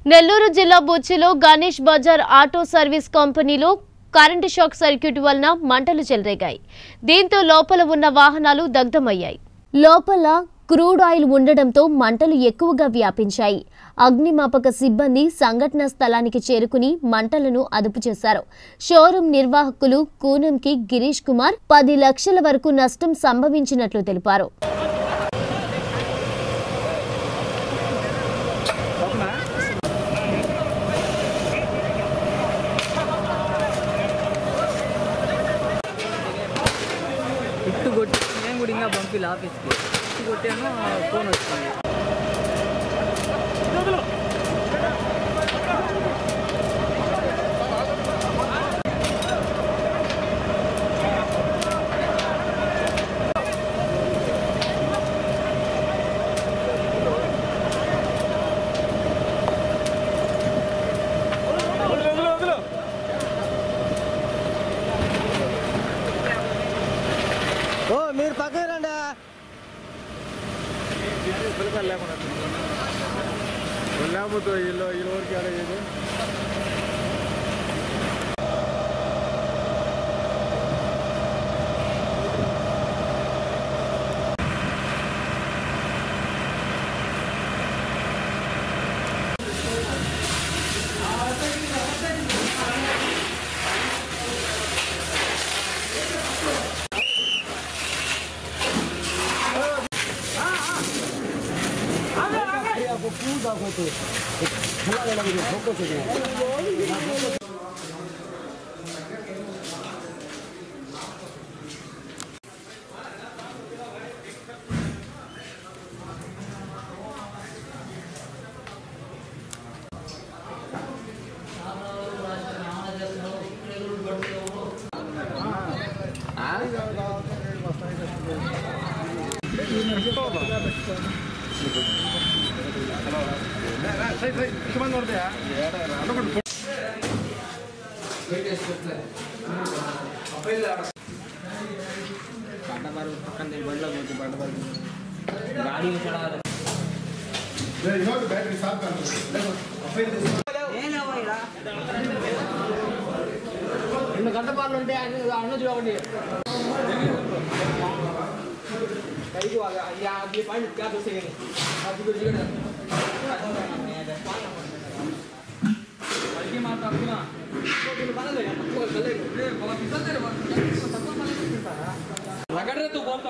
నెల్లూరు జిల్లా బుచ్చిలో గణేష్ బజార్ ఆటో సర్వీస్ కంపెనీలో కరెంటు షాక్ సర్క్యూట్ వలన మంటలు చెలరేగాయి దీంతో లోపల ఉన్న వాహనాలు దగ్ధమయ్యాయి లోపల క్రూడ్ ఆయిల్ ఉండడంతో మంటలు ఎక్కువగా వ్యాపించాయి అగ్నిమాపక సిబ్బంది సంఘటనా స్థలానికి చేరుకుని మంటలను అదుపు చేశారు షోరూం నిర్వాహకులు కూనంకి గిరీష్ కుమార్ పది లక్షల వరకు నష్టం సంభవించినట్లు తెలిపారు ఇట్టు కొట్టి నేను కూడా ఇంకా పంపిలే ఆఫీస్కి ఇట్టు కొట్టాను ఫోన్ వచ్చింది ఓ మీరు పక్కన రండి లేకపోతే వీళ్ళు వీళ్ళ వరకు అడగేది బండబారు పక్కన బండ్లో పోతే బండబారు గాడి రెండు గంట పాలు ఉంటే ఆయన అన్న చూడండి కైకు యా అది పాయింట్ క్యా దోసేగని అది కూడా చూడండి అడిగి మాట అడిగినా లగడ్రే తూ బోల్తా